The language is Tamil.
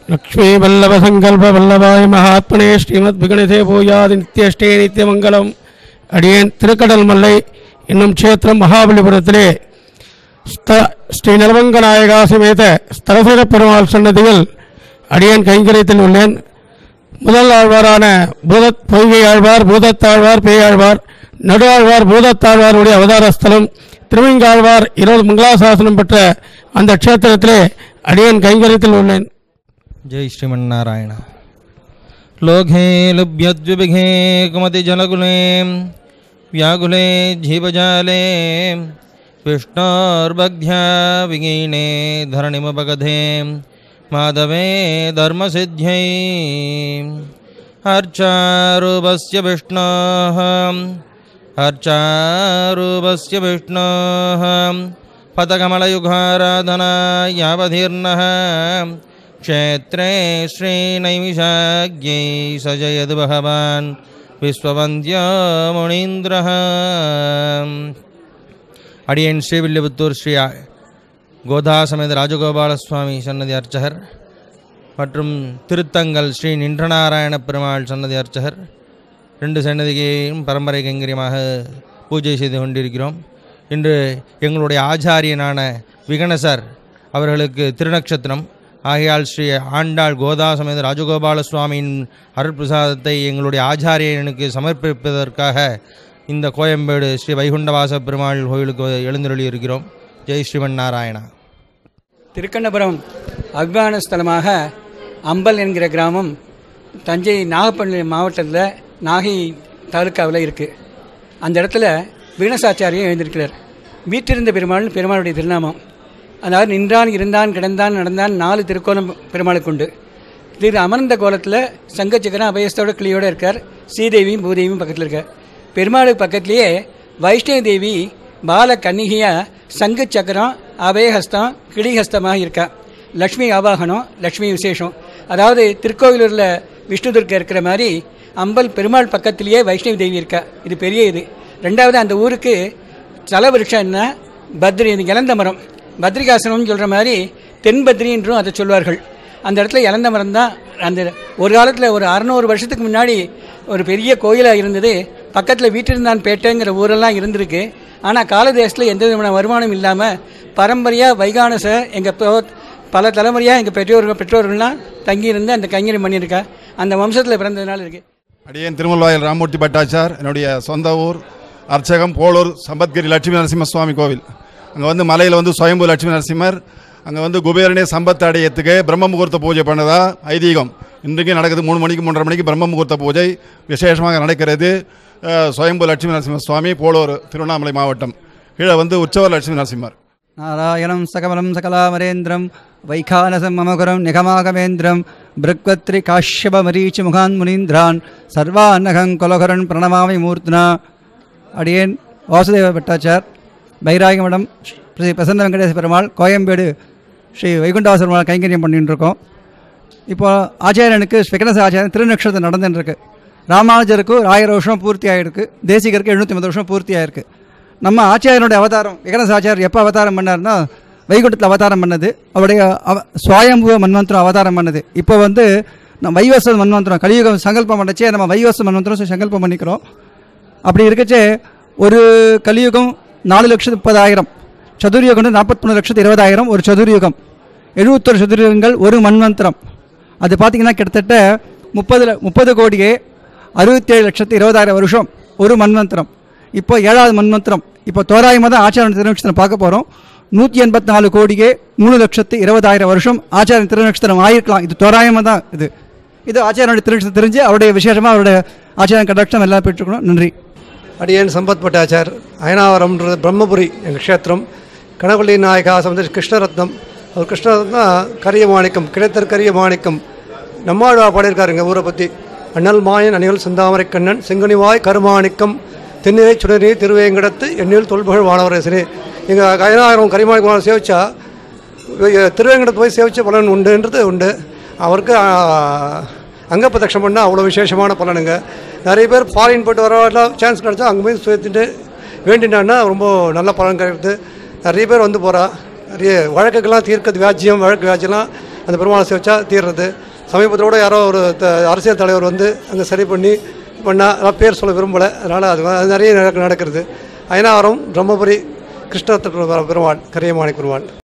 லக்ஷ்மீ வல்லப சங்கல்ப வல்லபாய மகாத்மனே ஸ்ரீமத் விகணதே பூஜாதி நித்யஷ்டே நித்தியமங்கலம் அடியேன் திருக்கடல் மல்லை என்னும் க்ஷேத்திரம் மகாபலிபுரத்திலே ஸ்த ஸ்ரீ நிலவங்க நாயகா சமேத ஸ்தலசேர பெருமாள் சன்னதியில் அடியேன் கைங்கரியத்தில் உள்ளேன் முதல் ஆழ்வாரான பூதத் பொய்கை ஆழ்வார் பூதத்தாழ்வார் பேயாழ்வார் நடு ஆழ்வார் பூதத்தாழ்வாருடைய அவதார ஸ்தலம் திருவங்காழ்வார் இருபது மங்களாசாசனம் பெற்ற அந்த க்ஷேத்திரத்திலே அடியேன் கைங்கரியத்தில் உள்ளேன் जय श्रीमन्नारायण लोघे लुभ्यद्विभिघे कुमतिजलकुले व्याकुले जीवजाले विष्णोर्बध्या विगीणे धरणिमुपगधे माधवे धर्मसिद्ध्यै अर्चारूपस्य विष्णोः अर्चारूपस्य विष्णोः पदकमलयुगाराधना यावधीर्णः क्षेत्रे श्रीनैमिषाज्ञै सजयद् भगवान् विश्ववन्द्यो मुनीन्द्रः அடியேன் ஸ்ரீவில்லிபுத்தூர் ஸ்ரீ கோதா சமேத ராஜகோபால சுவாமி சன்னதி அர்ச்சகர் மற்றும் திருத்தங்கல் ஸ்ரீ நின்றநாராயண பெருமாள் சன்னதி அர்ச்சகர் ரெண்டு சன்னதிகையும் பரம்பரை கைங்கரியமாக பூஜை செய்து கொண்டிருக்கிறோம் இன்று எங்களுடைய ஆச்சாரியனான விகணசர் அவர்களுக்கு திருநக்ஷத்திரம் ஆகையால் ஸ்ரீ ஆண்டாள் கோதா சமேத ராஜகோபால சுவாமியின் அருட்பிரசாதத்தை எங்களுடைய ஆச்சாரியனுக்கு சமர்ப்பிப்பதற்காக இந்த கோயம்பேடு ஸ்ரீ வைகுண்டவாச பெருமாள் கோயிலுக்கு எழுந்தருளி இருக்கிறோம் ஜெய் ஸ்ரீமன் நாராயணா திருக்கண்ணபுரம் அபிமான ஸ்தலமாக அம்பல் என்கிற கிராமம் தஞ்சை நாகப்பட்டினம் மாவட்டத்தில் நாகை தாலுக்காவில் இருக்குது அந்த இடத்துல வீணசாச்சாரியம் எழுந்திருக்கிறார் வீற்றிருந்த பெருமாள் பெருமாளுடைய திருநாமம் அதாவது நின்றான் இருந்தான் கிடந்தான் நடந்தான் நாலு திருக்கோலம் பெருமாளுக்கு உண்டு திரு அமர்ந்த கோலத்தில் சங்கச்சக்கரம் அபயஸ்தோட கிளியோடு இருக்கார் ஸ்ரீதேவியும் பூதேவியும் பக்கத்தில் இருக்கார் பெருமாளுக்கு பக்கத்துலேயே வைஷ்ணவ தேவி பால கன்னிகையா சங்கு சக்கரம் அபயஹஸ்தம் கிளிஹஸ்தமாக இருக்கா லக்ஷ்மி ஆவாகனம் லக்ஷ்மி விசேஷம் அதாவது திருக்கோவிலூரில் விஷ்ணு துர்க்கா இருக்கிற மாதிரி அம்பல் பெருமாள் பக்கத்திலேயே வைஷ்ணவி தேவி இருக்கா இது பெரிய இது ரெண்டாவது அந்த ஊருக்கு தல விருட்சம் என்ன பத்ரி இது இலந்த மரம் பத்ரிகாசனம்னு சொல்கிற மாதிரி தென்பத்ரி என்றும் அதை சொல்வார்கள் அந்த இடத்துல இலந்த மரம் தான் அந்த ஒரு காலத்தில் ஒரு அறநூறு வருஷத்துக்கு முன்னாடி ஒரு பெரிய கோயிலாக இருந்தது பக்கத்தில் வீட்டிருந்தான் பேட்டைங்கிற ஊரெல்லாம் இருந்திருக்கு ஆனால் காலதேசத்தில் எந்த விதமான வருமானம் இல்லாமல் பரம்பரையாக வைகானச எங்கள் பல தலைமுறையாக எங்கள் பெற்றோர்கள் பெற்றோர்கள்லாம் தங்கியிருந்து அந்த கைங்கரியம் பண்ணியிருக்கா அந்த வம்சத்தில் பிறந்ததுனால இருக்குது அடியேன் திருமல்வாயில் ராமூர்த்தி பட்டாச்சார் என்னுடைய சொந்த ஊர் அர்ச்சகம் போலூர் சம்பத்கிரி லட்சுமி நரசிம்ம சுவாமி கோவில் அங்கே வந்து மலையில் வந்து சுயம்பு லட்சுமி நரசிம்மர் அங்கே வந்து குபேரனே சம்பத்து அடையத்துக்கு பிரம்ம முகூர்த்த பூஜை பண்ணதா ஐதீகம் இன்றைக்கும் நடக்குது மூணு மணிக்கு மூன்றரை மணிக்கு பிரம்ம முகூர்த்த பூஜை விசேஷமாக நடக்கிறது அஹ், சுயம்பு லட்சுமி நரசிம்ம சுவாமி போலூர் திருவண்ணாமலை மாவட்டம் கீழே வந்து உற்சவர் லட்சுமி நரசிம்மர் नारायणं सकमलं सकलामरेन्द्रं वैखानसं ममकुरं निगमागमेन्द्रं बृहत्त्रिकाश्यपमरीचिमुखान् मुनीन्द्रान् सर्वान्नहं कुलकरन् प्रणमामि मूर्त्ना அடியேன் வாசுதேவ பட்டாச்சார் பைராகிமடம் ஸ்ரீ பிரசன்ன வெங்கடேச பெருமாள் கோயம்பேடு ஸ்ரீ வைகுண்டவாச பெருமாள் கைங்கரியம் பண்ணிட்டு இருக்கோம் இப்போ ஆச்சாரியனுக்கு ஸ்வெகனச ஆச்சாரியன் திருநக்ஷத்திரம் நடந்துட்டு இருக்கு ராமானுஜருக்கு ஒரு ஆயிரம் வருஷம் பூர்த்தி ஆகிருக்கு தேசிகருக்கு எழுநூற்றி ஐம்பது வருஷம் பூர்த்தி ஆயிருக்கு நம்ம ஆச்சாரியனுடைய அவதாரம் விகனச ஆச்சாரியர் எப்போ அவதாரம் பண்ணார்னா வைகுண்டத்தில் அவதாரம் பண்ணது அவருடைய அவ சுவாயம்புவ மன்வந்திரம் அவதாரம் பண்ணது இப்போ வந்து நம்ம வைவஸ்வ மன்வந்திரம் கலியுகம் சங்கல்பம் பண்ணச்சே நம்ம வைவஸ்வ மன்வந்திரம் சங்கல்பம் பண்ணிக்கிறோம் அப்படி இருக்கச்சே ஒரு கலியுகம் நாலு லட்சத்து முப்பதாயிரம் சதுர்யுகம் நாற்பத்தி லட்சத்து இருபதாயிரம் ஒரு சதுர்யுகம் எழுபத்தொரு சதுர்யுகங்கள் ஒரு மன்வந்திரம் அது பார்த்தீங்கன்னா கிட்டத்தட்ட முப்பது முப்பது கோடியே அறுபத்தேழு லட்சத்து இருபதாயிரம் வருஷம் ஒரு மன்வந்திரம் இப்போ ஏழாவது மன்வந்திரம் இப்போ தோராயமாக தான் ஆச்சாரிய திருநட்சத்திரம் பார்க்க போகிறோம் நூற்றி எண்பத்தி நாலு கோடியே மூணு லட்சத்து இருபதாயிரம் வருஷம் ஆச்சாரிய திருநட்சத்திரம் ஆயிருக்கலாம் இது தோராயமாக தான் இது இது ஆச்சாரியனுடைய திருநட்சத்திரம் தெரிஞ்சு அவருடைய விசேஷமாக அவருடைய ஆச்சாரிய கடாட்சம் எல்லாம் பெற்றுக்கணும் நன்றி அடியேன் சம்பத் பட்டாச்சார் அயனாவரம்ன்றது பிரம்மபுரி எங்கள் க்ஷேத்திரம் கனகொள்ளி நாயகா சம்பந்த கிருஷ்ணரத்னம் அவர் கிருஷ்ணரத்னம் கரிய மாணிக்கம் கிடைத்தர் கரிய மாணிக்கம் நம்மாழ்வா பாடியிருக்காரு எங்கள் ஊரை பற்றி அண்ணல் மாயன் அணிகள் செந்தாமரை கண்ணன் செங்கனிவாய் கருமாணிக்கம் தென்னிலை சுடனே திருவேங்கடத்து எண்ணில் தொல்புகழ் வானவரசனே எங்கள் அயனாவரம் கரிமாணிக்கம் சேவிச்சா திருவேங்கடத்து போய் சேவிச்ச பலன் உண்டுன்றது உண்டு அவருக்கு ஆ, அங்க பிரதட்சம் பண்ணால் அவ்வளோ விசேஷமான பலனுங்க நிறைய பேர் ஃபாரின் போயிட்டு வரலாம் சான்ஸ் கிடச்சா அங்கே போய் சேர்த்துட்டு வேண்டினான்னா ரொம்ப நல்ல பலன் கிடைக்குது நிறைய பேர் வந்து போகிறா நிறைய வழக்குக்கெல்லாம் தீர்க்க வியாஜ்யம் வழக்கு வியாஜ்யம்லாம் அந்த பெருமாளை சேவிச்சா தீர்றது சமீபத்தோட யாரோ ஒரு த- அரசியல் தலைவர் வந்து அங்கே சரி பண்ணி பண்ணால் அதெல்லாம் பேர் சொல்ல விரும்பலை அதனால் அது அது நிறைய நடக்க- நடக்கிறது அயனாவரம் பிரம்மபுரி கிருஷ்ண பெருமாள் கரியமாணி பெருமாள்